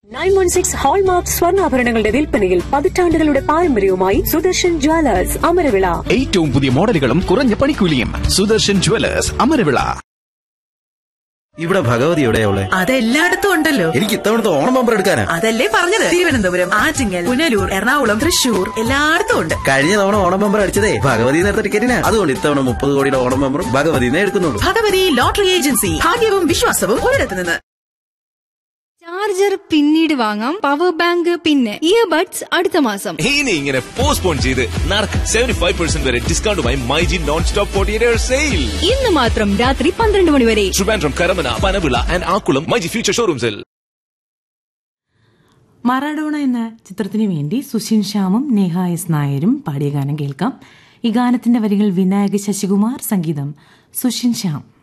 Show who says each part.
Speaker 1: nine one six hallmark സ്വർണ്ണാഭരണങ്ങളുടെ വിൽപ്പനയിൽ പതിറ്റാണ്ടുകളുടെ പാരമ്പര്യവുമായി സുദർശൻ ജ്വല്ലേഴ്സ് അമരവിള
Speaker 2: ഏറ്റവും പുതിയ മോഡലുകളും കുറഞ്ഞ പണിക്കൂലിയും സുദർശൻ ജുവലേഴ്സ് അമരവിള
Speaker 3: ഇവിടെ ഭഗവതി എവിടെയുള്ള
Speaker 4: അതെല്ലായിടത്തും ഉണ്ടല്ലോ
Speaker 3: എനിക്ക് ഇത്തവണത്തെ ഓണം ബമ്പർ എടുക്കാനാ
Speaker 4: അതല്ലേ പറഞ്ഞത് തിരുവനന്തപുരം ആറ്റിങ്ങൽ പുനലൂർ എറണാകുളം തൃശൂർ എല്ലായിടത്തും ഉണ്ട്
Speaker 3: കഴിഞ്ഞ തവണ ഓണം ബമ്പർ അടിച്ചതേ ഭഗവതി നേരത്തെ ടിക്കറ്റിനാ അതുകൊണ്ട് ഇത്തവണ മുപ്പത് കോടിയുടെ ഓണം ബമ്പറും ഭഗവതിനെ എടുക്കുന്നുള്ളൂ
Speaker 4: ഭഗവതി ലോട്ടറി ഏജൻസി ഭാഗ്യവും വിശ്വാസവും ഒരിടത്ത് നിന്ന്
Speaker 5: ചാർജർ പിന്നീട് വാങ്ങാം പവർ ബാങ്ക് പിന്നെ ഇയർബഡ്സ് അടുത്ത മാസം
Speaker 6: ഇനി ഇങ്ങനെ പോസ്റ്റ്പോൺ ചെയ്ത് നടക്കും സെവന്റി ഫൈവ് പെർസെന്റ് വരെ ഡിസ്കൗണ്ടുമായി myG non stop forty eight sale
Speaker 5: ഇന്ന് മാത്രം രാത്രി പന്ത്രണ്ട് മണി വരെ
Speaker 6: ട്രിവാൻഡ്രം കരമന പനവിള ആൻഡ് ആക്കുളം മൈജി ഫ്യൂച്ചർ ഷോറൂംസിൽ
Speaker 7: മറാഡോണ എന്ന ചിത്രത്തിനു വേണ്ടി സുഷിൻ ശ്യാമും നേഹ എസ് നായരും പാടിയ ഗാനം കേൾക്കാം ഈ ഗാനത്തിന്റെ വരികൾ വിനായക ശശികുമാർ സംഗീതം സുഷിൻ ശ്യാം